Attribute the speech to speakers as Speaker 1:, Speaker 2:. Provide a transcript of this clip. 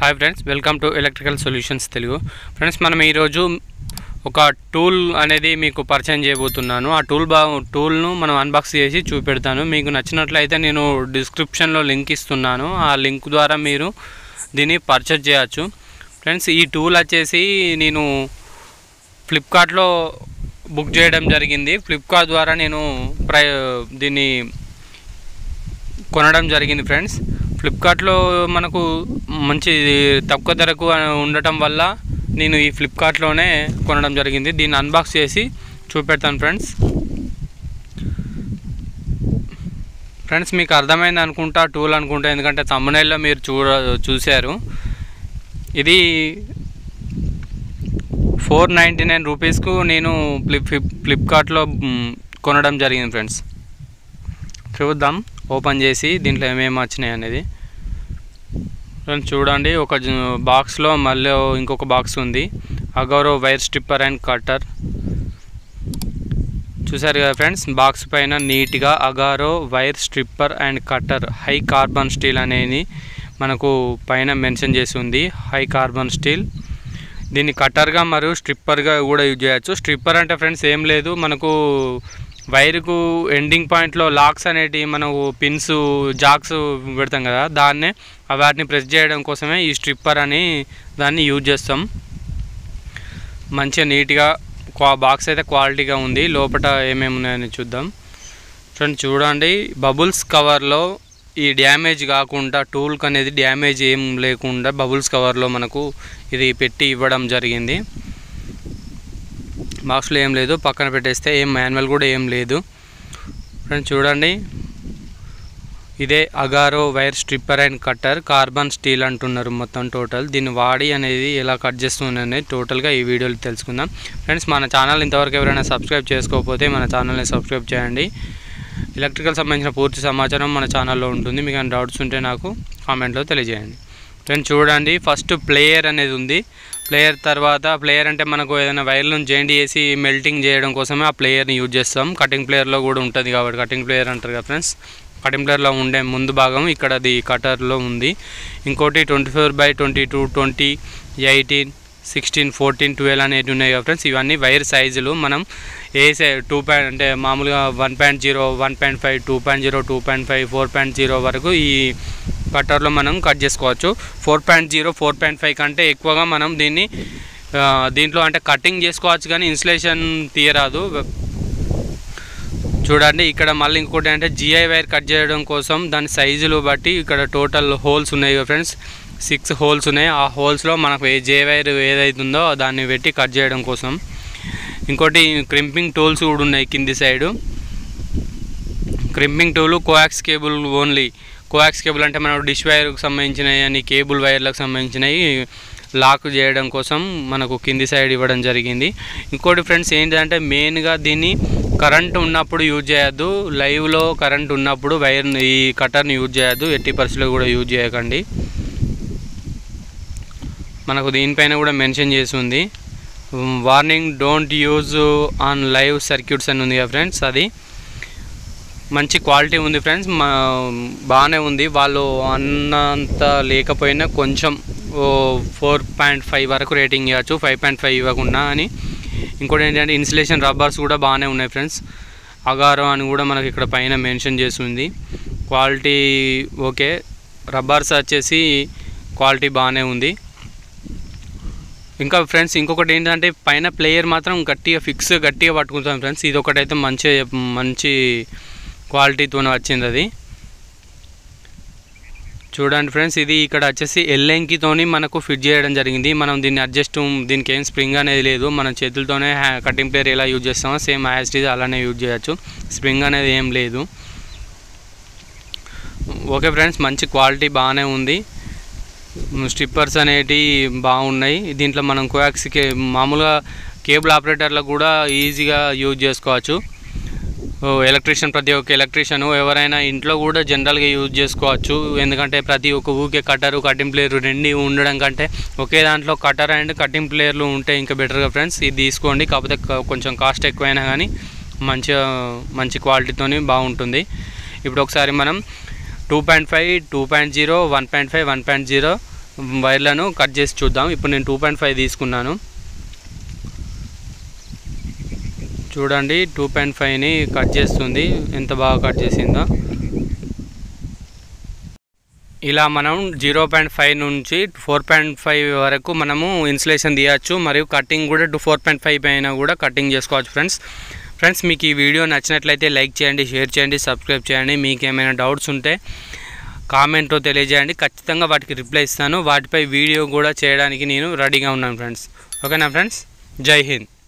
Speaker 1: hi friends welcome to electrical solutions Telugu friends మనం ఈరోజు ఒక టూల్ అనేది మీకు పరిచయం చేయబోతున్నాను ఆ టూల్ బా టూల్ను మనం అన్బాక్స్ చేసి చూపెడతాను మీకు నచ్చినట్లయితే నేను డిస్క్రిప్షన్లో లింక్ ఇస్తున్నాను ఆ లింక్ ద్వారా మీరు దీన్ని పర్చేజ్ చేయొచ్చు ఫ్రెండ్స్ ఈ టూల్ వచ్చేసి నేను ఫ్లిప్కార్ట్లో బుక్ చేయడం జరిగింది ఫ్లిప్కార్ట్ ద్వారా నేను ప్రై దీన్ని కొనడం జరిగింది ఫ్రెండ్స్ ఫ్లిప్కార్ట్లో మనకు మంచి తక్కువ ధరకు ఉండటం వల్ల నేను ఈ ఫ్లిప్కార్ట్లోనే కొనడం జరిగింది దీన్ని అన్బాక్స్ చేసి చూపెడతాను ఫ్రెండ్స్ ఫ్రెండ్స్ మీకు అర్థమైంది అనుకుంటా టూల్ అనుకుంటా ఎందుకంటే తమ్మునైల్లో మీరు చూడ చూశారు ఇది ఫోర్ నైంటీ నైన్ రూపీస్కు నేను ఫ్లిప్ ఫ్లిప్ ఫ్లిప్కార్ట్లో మ్, కొనడం జరిగింది ఫ్రెండ్స్ చూద్దాం ఓపెన్ చేసి దీంట్లో ఏమేమి వచ్చినాయి అనేది ఫ్రెండ్స్ చూడండి ఒక జ- బాక్స్లో మళ్ళీ ఇంకొక బాక్స్ ఉంది Agaro wire stripper and cutter చూసారు కదా ఫ్రెండ్స్ బాక్స్ పైన నీట్గా Agaro wire stripper and cutter high carbon steel అనేది మనకు పైన మెన్షన్ చేసి ఉంది హై కార్బన్ స్టీల్ దీన్ని కట్టర్గా మరియు స్ట్రిప్పర్గా కూడా యూజ్ చేయొచ్చు స్ట్రిప్పర్ అంటే ఫ్రెండ్స్ ఏం లేదు మనకు వైర్కు ఎండింగ్ పాయింట్లో లాక్స్ అనేటివి మనకు పిన్స్ జాక్స్ పెడతాం కదా దాన్నే ఆ వాటిని ప్రెస్ చేయడం కోసమే ఈ స్ట్రిప్పర్ అని దాన్ని యూజ్ చేస్తాం మంచిగా నీట్గా క్వా బాక్స్ అయితే క్వాలిటీగా ఉంది లోపల ఏమేమి ఉన్నాయని చూద్దాం ఫ్రెండ్స్ చూడండి బబుల్స్ కవర్లో ఈ డ్యామేజ్ కాకుండా టూల్కి అనేది డ్యామేజ్ ఏం లేకుండా బబుల్స్ కవర్లో మనకు ఇది పెట్టి ఇవ్వడం జరిగింది బాక్స్లో ఏం లేదు పక్కన పెట్టేస్తే ఏం మాన్యువల్ కూడా ఏం లేదు ఫ్రెండ్స్ చూడండి ఇదే Agaro wire stripper and cutter carbon steel అంటున్నారు మొత్తం టోటల్ దీన్ని వాడి అనేది ఎలా కట్ చేస్తుంది అనేది టోటల్గా ఈ వీడియోలో తెలుసుకుందాం ఫ్రెండ్స్ మన ఛానల్ ఇంతవరకు ఎవరైనా సబ్స్క్రైబ్ చేసుకోకపోతే మన ఛానల్ని సబ్స్క్రైబ్ చేయండి ఎలక్ట్రికల్ సంబంధించిన పూర్తి సమాచారం మన ఛానల్లో ఉంటుంది మీకు ఏమైనా డౌట్స్ ఉంటే నాకు కామెంట్లో తెలియజేయండి ఫ్రెండ్స్ చూడండి ఫస్ట్ ప్లేయర్ అనేది ఉంది ప్లేయర్ తర్వాత ప్లేయర్ అంటే మనకు ఏదైనా వైర్లను జాయింట్ చేసి మెల్టింగ్ చేయడం కోసమే ఆ ప్లేయర్ని యూజ్ చేస్తాం కటింగ్ ప్లేయర్లో కూడా ఉంటుంది కాబట్టి కటింగ్ ప్లేయర్ అంటారు కదా ఫ్రెండ్స్ కటింగ్ ప్లేయర్లో ఉండే ముందు భాగం ఇక్కడ అది కటర్లో ఉంది ఇంకోటి twenty four by twenty two twenty eighteen sixteen fourteen twelve అనేవి ఉన్నాయి కదా ఫ్రెండ్స్ ఇవన్నీ వైర్ సైజులు మనం ఏ సై టూ పాయింట్ అంటే మామూలుగా one point zero one point five two point zero two point five four point zero వరకు ఈ కట్టర్లో మనం కట్ చేసుకోవచ్చు four point zero four point five కంటే ఎక్కువగా మనం దీన్ని ఆ, దీంట్లో అంటే కటింగ్ చేసుకోవచ్చు కానీ ఇన్సులేషన్ తీయరాదు చూడండి ఇక్కడ మళ్ళీ ఇంకోటి అంటే జిఐ వైర్ కట్ చేయడం కోసం దాని సైజులు బట్టి ఇక్కడ టోటల్ హోల్స్ ఉన్నాయి కదా ఫ్రెండ్స్ సిక్స్ హోల్స్ ఉన్నాయి ఆ హోల్స్లో మనకు ఏ జే వైర్ ఏదైతుందో దాన్ని పెట్టి కట్ చేయడం కోసం ఇంకోటి క్రింపింగ్ టూల్స్ కూడా ఉన్నాయి కింది side crimping tool coax cable only coax cable అంటే మనకు డిష్ వైర్కి సంబంధించినవి అని కేబుల్ వైర్లకు సంబంధించినవి లాక్ చేయడం కోసం మనకు కింది సైడ్ ఇవ్వడం జరిగింది ఇంకోటి ఫ్రెండ్స్ ఏంటంటే మెయిన్గా దీన్ని కరెంట్ ఉన్నప్పుడు యూజ్ చేయొద్దు లైవ్లో కరెంట్ ఉన్నప్పుడు వైర్ ఈ కటర్ని యూజ్ చేయొద్దు ఎట్టి పరిస్థితుల్లో కూడా యూజ్ చేయకండి మనకు దీనిపైన కూడా మెన్షన్ చేసి ఉంది warning don't use on live circuits అని ఉంది కదా ఫ్రెండ్స్ అది మంచి క్వాలిటీ ఉంది ఫ్రెండ్స్ మా బాగానే ఉంది వాళ్ళు అన్నంత లేకపోయినా కొంచెం ఓ ఫోర్ పాయింట్ ఫైవ్ వరకు రేటింగ్ ఇవ్వచ్చు ఫైవ్ పాయింట్ ఫైవ్ ఇవ్వకుండా అని ఇంకోటి ఏంటంటే ఇన్సులేషన్ రబ్బర్స్ కూడా బాగానే ఉన్నాయి ఫ్రెండ్స్ అగారో అని కూడా మనకి ఇక్కడ పైన మెన్షన్ చేసి ఉంది క్వాలిటీ ఓకే రబ్బర్స్ వచ్చేసి క్వాలిటీ బాగానే ఉంది ఇంకా ఫ్రెండ్స్ ఇంకొకటి ఏంటంటే పైన ప్లేయర్ మాత్రం గట్టిగా ఫిక్స్ గట్టిగా పట్టుకుంటాం ఫ్రెండ్స్ ఇది ఒకటైతే మంచి మంచి క్వాలిటీతో వచ్చింది అది చూడండి ఫ్రెండ్స్ ఇది ఇక్కడ వచ్చేసి ఎల్ఎంకితోని మనకు ఫిట్ చేయడం జరిగింది మనం దీన్ని అడ్జస్ట్ దీనికి ఏం స్ప్రింగ్ అనేది లేదు మనం చేతులతోనే హ్యా- కటింగ్ ప్లేయర్ ఎలా యూజ్ చేస్తామో సేమ్ యాస్టీజ్ అలానే యూజ్ చేయొచ్చు స్ప్రింగ్ అనేది ఏం లేదు ఓకే ఫ్రెండ్స్ మంచి క్వాలిటీ బాగానే ఉంది స్ట్రిప్పర్స్ అనేటివి బాగున్నాయి దీంట్లో మనం కోయాక్స్ కే మామూలుగా కేబుల్ ఆపరేటర్లకు కూడా ఈజీగా యూజ్ చేసుకోవచ్చు ఎలక్ట్రీషియన్ ప్రతి ఒక్క ఎలక్ట్రీషియన్ ఎవరైనా ఇంట్లో కూడా జనరల్గా యూజ్ చేసుకోవచ్చు ఎందుకంటే ప్రతి ఒక్క ఊకే కట్టరు కటింగ్ ప్లేయర్ రెండు ఉండడం కంటే ఒకే దాంట్లో కటర్ అండ్ కటింగ్ ప్లేయర్లు ఉంటే ఇంకా బెటర్గా ఫ్రెండ్స్ ఇది తీసుకోండి కాకపోతే క- కొంచెం కాస్ట్ ఎక్కువైనా కానీ మంచిగా మంచి క్వాలిటీతోని బాగుంటుంది ఇప్పుడు ఒకసారి మనం two point five two point zero one point five one point zero వైర్లను కట్ చేసి చూద్దాం ఇప్పుడు నేను టూ పాయింట్ ఫైవ్ తీసుకున్నాను చూడండి టూ పాయింట్ ఫైవ్ని కట్ చేస్తుంది ఎంత బాగా కట్ చేసిందో ఇలా మనం జీరో పాయింట్ ఫైవ్ నుంచి ఫోర్ పాయింట్ ఫైవ్ వరకు మనము ఇన్సులేషన్ తీయచ్చు మరియు కటింగ్ కూడా టూ ఫోర్ పాయింట్ ఫైవ్ పైన కూడా కటింగ్ చేసుకోవచ్చు ఫ్రెండ్స్ ఫ్రెండ్స్ మీకు ఈ వీడియో నచ్చినట్లయితే లైక్ చేయండి షేర్ చేయండి సబ్స్క్రైబ్ చేయండి మీకు ఏమైనా డౌట్స్ ఉంటే కామెంట్లో తెలియజేయండి ఖచ్చితంగా వాటికి రిప్లై ఇస్తాను వాటిపై వీడియో కూడా చేయడానికి నేను రెడీగా ఉన్నాను ఫ్రెండ్స్ ఓకేనా ఫ్రెండ్స్ జై హింద్